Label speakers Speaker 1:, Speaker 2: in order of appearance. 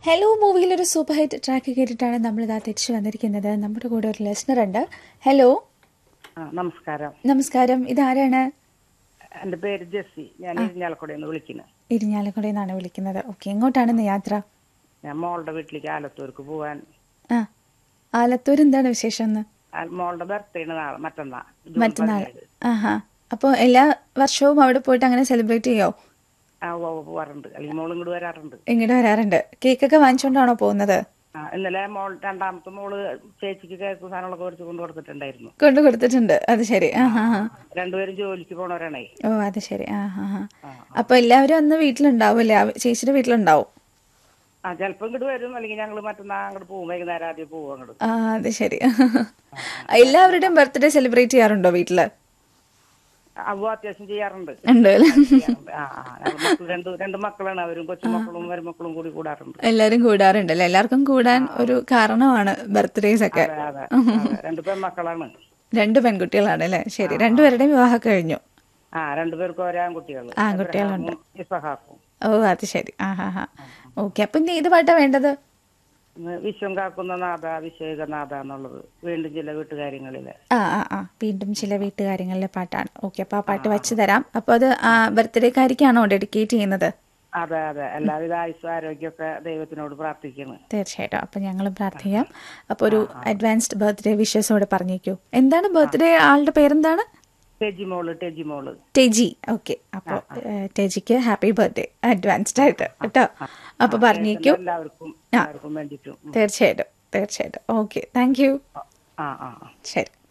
Speaker 1: Hello മൂവിയിലൊരു super hit track കേട്ടിട്ടാണ് നമ്മൾ ഇതാ തിരിച്ചു വന്നിരിക്കുന്നത് നമ്മുടെ കൂടെ ഒരു ലിസണർ ഉണ്ട് ഹലോ
Speaker 2: ആ നമസ്കാരം
Speaker 1: നമസ്കാരം ഇതാരാണ്
Speaker 2: എൻ്റെ പേര് ജെസ്സി ഞാൻ ഇരിഞ്ഞാലക്കുടയിൽ നിന്ന് വിളിക്കുന്നത്
Speaker 1: ഇരിഞ്ഞാലക്കുടയിൽ നിന്നാണ് വിളിക്കുന്നത് ഓക്കെ എങ്ങോട്ടാണ് ഇന്ന് യാത്ര
Speaker 2: ഞാൻ മോളുടെ വീട്ടിലേക്ക് ആലത്തൂർക്ക് പോവാൻ
Speaker 1: ആ ആലത്തൂർ എന്താണ് വിശേഷം എന്ന്
Speaker 2: ആ, മോളുടെ ബർത്ത്ഡേ നാളെ മറ്റന്നാ ജൂൺ
Speaker 1: മറ്റന്നാൾ
Speaker 2: പതിനേഴ്.
Speaker 1: ആഹാ അപ്പോൾ എല്ലാ വർഷവും അവിടെ പോയിട്ട് അങ്ങനെ സെലിബ്രേറ്റ് ചെയ്യോ
Speaker 2: ആ ഉവ്വ് ഉവ്വ് പോവാറുണ്ട് അല്ലെങ്കിൽ മോൾ ഇങ്ങോട്ട് വരാറുണ്ട്
Speaker 1: ഇങ്ങോട്ട് വരാറുണ്ട് കേക്കൊക്കെ വാങ്ങിച്ചുകൊണ്ടാണോ പോകുന്നത്
Speaker 2: ആ ഇന്നലെ മോൾ രണ്ടാമത്തെ മോള് ചേച്ചിക്ക് കേക്ക് സാധനങ്ങളൊക്കെ മേടിച്ച് കൊണ്ട് കൊടുത്തിട്ടുണ്ടായിരുന്നു
Speaker 1: കൊണ്ടു കൊടുത്തിട്ടുണ്ട് അത് ശരി ആ ഹാ ഹാ
Speaker 2: രണ്ടുപേരും ജോലിക്ക് പോണവരാണേ
Speaker 1: ഓ അത് ശരി ആ ഹാ ഹാ അപ്പോൾ എല്ലാവരും അന്ന് വീട്ടിലുണ്ടാവില്ലേ ആ ചേച്ചിയുടെ വീട്ടിലുണ്ടാവും
Speaker 2: ആ ചിലപ്പോൾ ഇങ്ങോട്ട് വരും അല്ലെങ്കിൽ ഞങ്ങൾ മറ്റന്നാ അങ്ങോട്ട് പോകും വൈകുന്നേരം ആദ്യം പോകും അങ്ങോട്ട്
Speaker 1: ആ അത് ശരി എല്ലാവരുടെയും ബർത്ത്ഡേ സെലിബ്രേറ്റ് ചെയ്യാറുണ്ടോ വീട്ടില്
Speaker 2: അവ അത്യാവശ്യം ചെയ്യാറുണ്ട്
Speaker 1: ഉണ്ട് അല്ലേ
Speaker 2: ചെയ്യാറുണ്ട്. ആ ആ ഞങ്ങൾ മക്കൾ രണ്ട് രണ്ട് മക്കളാണ് അവരും കൊച്ചുമക്കളും മരുമക്കളും കൂടി കൂടാറുണ്ട്
Speaker 1: എല്ലാരും കൂടാറുണ്ട് അല്ലേ എല്ലാവർക്കും കൂടാൻ ഒരു കാരണമാണ് ബർത്ത്ഡേസ് ഒക്കെ
Speaker 2: അതെ അതെ അതെ. രണ്ട് പെൺമക്കളാണ്
Speaker 1: രണ്ട് പെൺകുട്ടികളാണ് അല്ലേ ശരി രണ്ടുപേരുടെയും വിവാഹം കഴിഞ്ഞു
Speaker 2: ആ രണ്ടുപേർക്കും ഒരേ ആൺകുട്ടികൾ
Speaker 1: ആൺകുട്ടികളുണ്ട്.
Speaker 2: ഇസഹാക്കും
Speaker 1: ഓ അത് ശരി ആ ഹാ ഹാ ഓക്കെ അപ്പൊ ഇനി ഏത് പാട്ടാ വേണ്ടത്
Speaker 2: ഇന്ന് വിശ്വം കാക്കുന്ന നാഥ അഭിഷേകനാഥ എന്നുള്ളത് വീണ്ടും ചില വീട്ടുകാര്യങ്ങളില്
Speaker 1: ആ ആ ആ വീണ്ടും ചില വീട്ടുകാര്യങ്ങളിലെ പാട്ടാണ് ഓക്കെ അപ്പൊ ആ പാട്ട് വെച്ച് തരാം അപ്പൊ അത് ആ ബർത്ത്ഡേക്കാരിക്കാണോ ഡെഡിക്കേറ്റ് ചെയ്യുന്നത്
Speaker 2: അതെ അതെ എല്ലാവിധ ആയുസ്സും ആരോഗ്യമൊക്കെ ദൈവത്തിനോട് പ്രാർത്ഥിക്കുന്നു
Speaker 1: തീർച്ചയായിട്ടും അപ്പൊ ഞങ്ങൾ പ്രാർത്ഥിക്കാം അപ്പൊ ഒരു അഡ്വാൻസ്ഡ് ബർത്ത്ഡേ വിഷസോടെ പറഞ്ഞേക്കൂ എന്താണ് ബർത്ത്ഡേ ആളുടെ പേരെന്താണ്
Speaker 2: ടെജിമോള് ടെജിമോള്
Speaker 1: ടെജി ഓക്കെ അപ്പോൾ ടെജിക്ക് ഹാപ്പി ബർത്ത്ഡേ അഡ്വാൻസ്ഡ് ആയിട്ട് കേട്ടോ അപ്പോൾ പറഞ്ഞേക്കൂ
Speaker 2: എല്ലാവർക്കും എല്ലാവർക്കും വേണ്ടിയിട്ടും
Speaker 1: തീർച്ചയായിട്ടും തീർച്ചയായിട്ടും ഓക്കെ താങ്ക് യു
Speaker 2: ആ ആ ആ
Speaker 1: ശരി